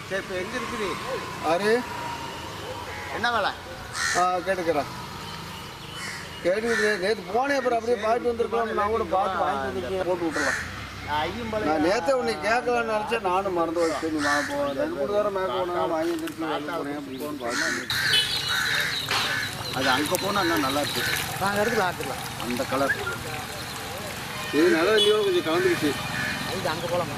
சரி இப்போ எங்கே இருக்குது ஆறு என்ன வேலை ஆ கேட்டுக்கிறேன் கேட்டுக்கிட்டு நேற்று போனேன் அப்புறம் அப்படியே பார்த்து வந்திருக்கலாம் நான் கூட பார்த்து வாங்கிட்டு வந்துருக்கேன் போட்டு விட்டுறலாம் ஐயம்பாளையம் நான் நேற்று உன்னை கேட்கலான்னு நினச்சேன் நானும் மறந்து வச்சு நீ வாங்க போ ரெண்டு மூணு தடவை மேலே போனேன் வாங்கி வந்துருக்கேன் வெளில போனேன் அப்படின்னு பார்த்து அது அங்கே போனால் இன்னும் நல்லா இருக்கு நாங்கள் எடுத்துக்கலாம் எடுத்துக்கலாம் அந்த கலர் இது நல்ல தண்ணியோட கொஞ்சம் கலந்துருச்சு இது அங்கே போகலாமா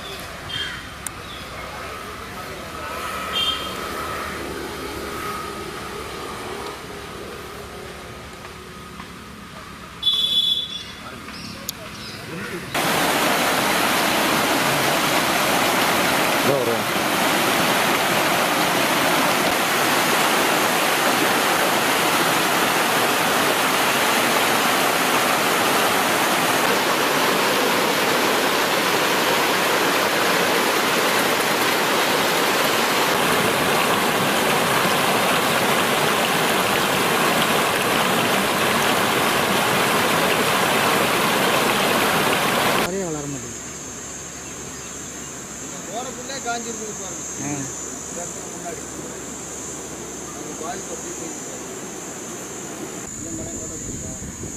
நிறைய வளர மாட்டேங்குது போனக்குள்ளே காஞ்சிருக்கு பாருங்க ம் இந்த இடத்துல முன்னாடி அந்த பாதிப்பு அப்படியே போயிருக்கு இந்த மரம் கூட போயிருக்கா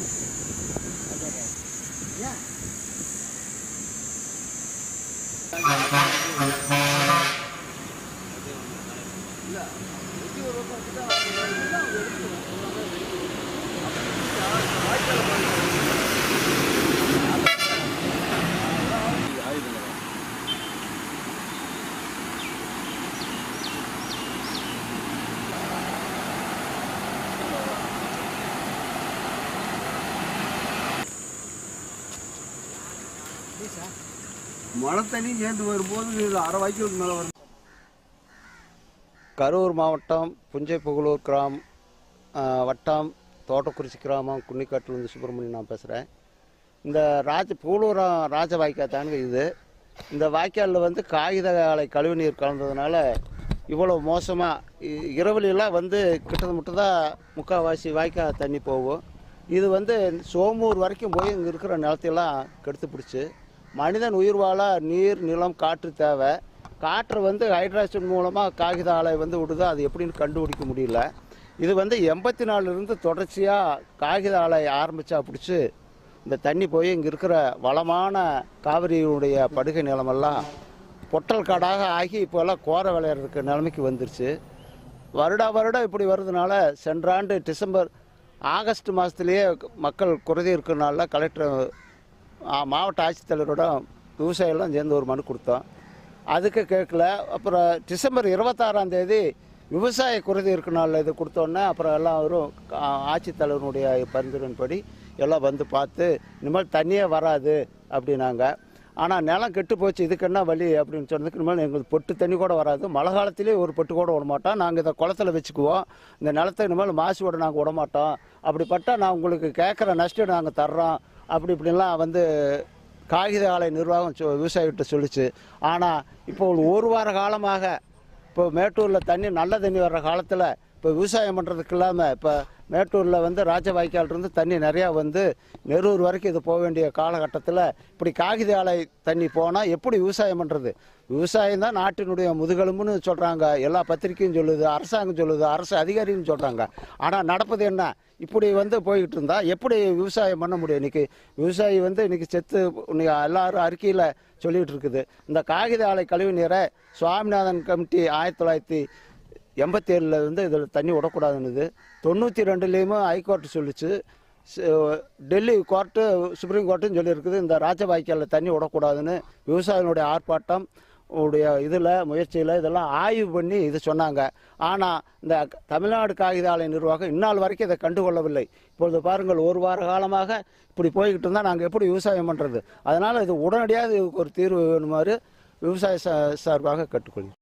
மழை தண்ணி சேர்ந்து வரும்போது இது அரை வாய்க்கு மேலே வரும் கரூர் மாவட்டம் புஞ்சை புகழூர் கிராம் ஆ, வட்டம் தோட்டக்குறிச்சி கிராமம் குன்னிக்காட்டிலேருந்து சுப்பிரமணியன் நான் பேசுகிறேன் இந்த ராஜ பூலூரம் ராஜ வாய்க்கால் தானுங்க இது இந்த வாய்க்காலில் வந்து காகித ஆலை கழிவுநீர் கலந்ததுனால இவ்வளோ மோசமாக இரவுலாம் வந்து கிட்டத்தட்ட மட்டும் தான் முக்கால்வாசி வாய்க்கால் தண்ணி போகும் இது வந்து சோமூர் வரைக்கும் போய் இங்கே இருக்கிற நிலத்தையெல்லாம் கெடுத்து பிடிச்சி மனிதன் உயிர் வாழ நீர் நிலம் காற்று தேவை காற்றை வந்து ஹைட்ராஜன் மூலமாக காகித ஆலை வந்து விடுது அது எப்படின்னு கண்டுபிடிக்க முடியல இது வந்து எண்பத்தி நாலுலேருந்து தொடர்ச்சியாக காகித ஆலை ஆரம்பித்தா பிடிச்சி இந்த தண்ணி போய் இங்கே இருக்கிற வளமான காவிரியுடைய படுகை நிலமெல்லாம் பொட்டல் காடாக ஆகி இப்போல்லாம் கோர விளையாடுறதுக்கு நிலைமைக்கு வந்துருச்சு வருடா வருடம் இப்படி வர்றதுனால சென்ற ஆண்டு டிசம்பர் ஆகஸ்ட் மாதத்துலேயே மக்கள் குறைதி இருக்கிறனால கலெக்டர் ஆ, மாவட்ட ஆட்சித்தலைவரோட விவசாயிகள்லாம் சேர்ந்து ஒரு மனு கொடுத்தோம் அதுக்கு கேட்கல அப்புறம் டிசம்பர் இருபத்தாறாம் தேதி விவசாய குறைதி இருக்கனால இது கொடுத்தோன்னே அப்புறம் எல்லாம் வரும் ஆட்சித்தலைவனுடைய பரிந்துரையின்படி எல்லாம் வந்து பார்த்து இனிமேல் தண்ணியே வராது அப்படின்னாங்க ஆனால் நிலம் கெட்டு போச்சு இதுக்கு என்ன வழி அப்படின்னு சொன்னதுக்கு இனிமேல் எங்களுக்கு பொட்டு தண்ணி கூட வராது மழை காலத்திலே ஒரு பொட்டு கூட விட மாட்டோம் நாங்கள் இதை குளத்துல வச்சுக்குவோம் இந்த நிலத்தை இனிமேல் மாசு விட நாங்கள் விட மாட்டோம் அப்படிப்பட்ட நான் உங்களுக்கு கேட்குற நஷ்டம் நாங்கள் தர்றோம் அப்படி இப்படின்லாம் வந்து காகித ஆலை நிர்வாகம் சொ விவசாயிகிட்ட சொல்லிச்சு ஆனால் இப்போ ஒரு ஒரு வார காலமாக இப்போ மேட்டூரில் தண்ணி நல்ல தண்ணி வர்ற காலத்தில் இப்போ விவசாயம் பண்ணுறதுக்கு இல்லாமல் இப்போ மேட்டூரில் வந்து ராஜ வாய்க்கால் இருந்து தண்ணி நிறையா வந்து நெரூர் வரைக்கும் இது போக வேண்டிய காலகட்டத்தில் இப்படி காகித ஆலை தண்ணி போனால் எப்படி விவசாயம் பண்ணுறது விவசாயம் தான் நாட்டினுடைய முதுகெலும்புன்னு சொல்கிறாங்க எல்லா பத்திரிக்கையும் சொல்லுது அரசாங்கம் சொல்லுது அரசு அதிகாரியும் சொல்கிறாங்க ஆனால் நடப்பது என்ன இப்படி வந்து போய்கிட்டு இருந்தா எப்படி விவசாயம் பண்ண முடியும் இன்னைக்கு விவசாயி வந்து இன்னைக்கு செத்து இன்னைக்கு எல்லாரும் அறிக்கையில் சொல்லிட்டு இருக்குது இந்த காகித ஆலை கழிவு நீரை சுவாமிநாதன் கமிட்டி ஆயிரத்தி தொள்ளாயிரத்தி எண்பத்தி ஏழில் வந்து இதில் தண்ணி விடக்கூடாதுன்னுது தொண்ணூற்றி ரெண்டுலேயுமே ஹைகோர்ட் சொல்லிச்சு ச- டெல்லி கோர்ட்டு சுப்ரீம் கோர்ட்டும் சொல்லியிருக்குது இந்த ராஜபாய்க்காலில் தண்ணி விடக்கூடாதுன்னு விவசாயிகளுடைய ஆர்ப்பாட்டம் உடைய இதில் முயற்சியில் இதெல்லாம் ஆய்வு பண்ணி இது சொன்னாங்க ஆனால் இந்த க- தமிழ்நாடு காகித ஆலை நிர்வாகம் இந்நாள் வரைக்கும் இதை கண்டுகொள்ளவில்லை இப்பொழுது பாருங்கள் ஒரு வார காலமாக இப்படி போய்கிட்டு இருந்தால் நாங்கள் எப்படி விவசாயம் பண்ணுறது அதனால் இது உடனடியாக இதுக்கு ஒரு தீர்வு வேணுமாறு விவசாய சா- சார்பாக கேட்டுக்கொள்கிறேன்